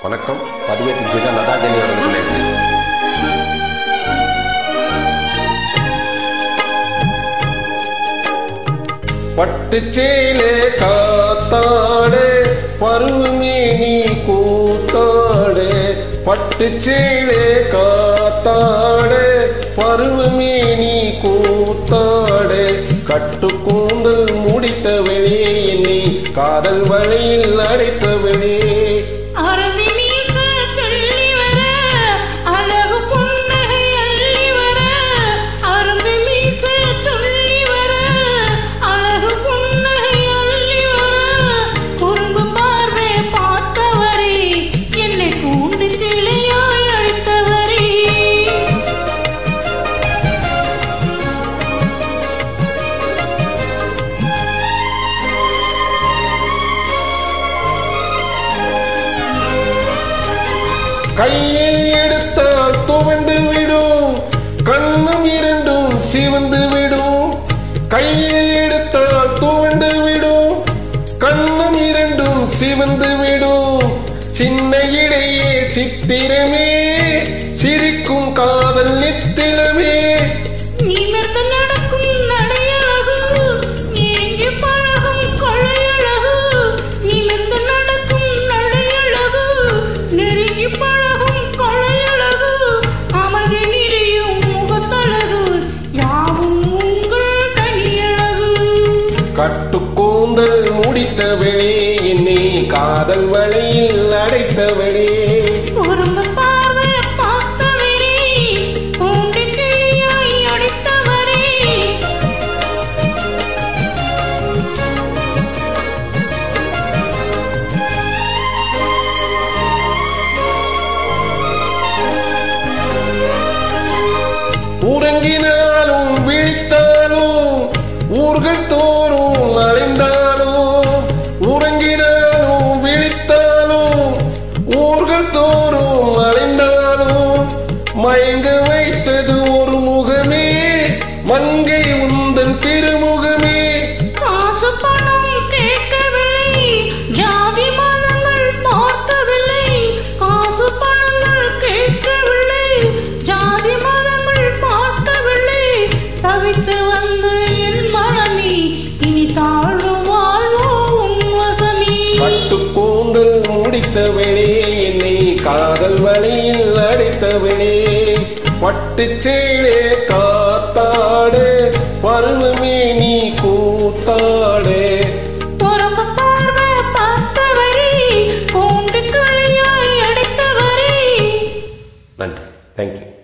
வணக்கம் பதிவேற்று செய்த லதாஜனி அவர்களே பட்டுச்சேலே காத்தாடே பருவமே நீ கூத்தாடே பட்டுச்சேலே காத்தாடே பருவமே நீ கூத்தாடே கட்டு கூந்தல் முடித்தவளே என்னை காதல் வழியில் அடைத்தவளே அரவி மீச சொல்லி வர அழகு புன்னகை அள்ளி வர அரவி மீச துள்ளி வர அழகு புன்னகை அள்ளி வர குறும்பு பார்வை பார்த்தவரே என்னை கூண்டு கிளையாய் அழைத்தவரே கையில் எடுத்தால் துவண்டு விடும் கண்ணும் இரண்டும் சிவந்து விடும் கையில் எடுத்தால் துவண்டு விடும் கண்ணும் இரண்டும் சிவந்து விடும் சின்ன இடையே சித்திரமே சிரிக்கும் காதல் நித்திலமே நிமிர்ந்து நடக்கும் நடையழகு நெருங்கி பழகும் கொள்ளையழகு நிமிர்ந்து நடக்கும் நடையழகு நெருங்கி பழகும் கொள்ளையழகு அமர்ந்து நிறையும் முகத்தழகு யாவும் உங்கள் தனியழகு கட்டு கூந்தல் முடித்தவளே என்னை காதல் வழியில் அடைத்தவளே குறும்பு பார்வை பார்த்தவரே பூண்டு கிளியாய் அடித்தவரே உறங்கினாலும் விழித்தாலும் ஊர்கள் தோறும் அலைந்தாலும் உறங்கினாலும் விழித்தாலும் ஊர்கள் தோறும் அலைந்தாலும் மயங்க வைத்தது ஒரு முகமே மங்கை உந்தன் திருமுகமே காசு பணம் கேட்கவில்லை ஜாதி மதங்கள் பார்த்தவில்லை காசு பணங்கள் கேட்கவில்லை ஜாதி மதங்கள் பார்க்கவில்லை தவித்து வந்த என் மனமே இனி தாழ்வு வாழ்வோ உன் வசமே பட்டு கூந்தல் முடித்தவளே என்னை காதல் வழியில் அடைத்தவளே பட்டுச் சேலே காத்தாடு பருவமே நீ கூத்தாடு பொறுப்பு பார்வை பார்த்தவரே கூண்டு கிளியாய் அடைத்தவரே நன்றி தேங்க்யூ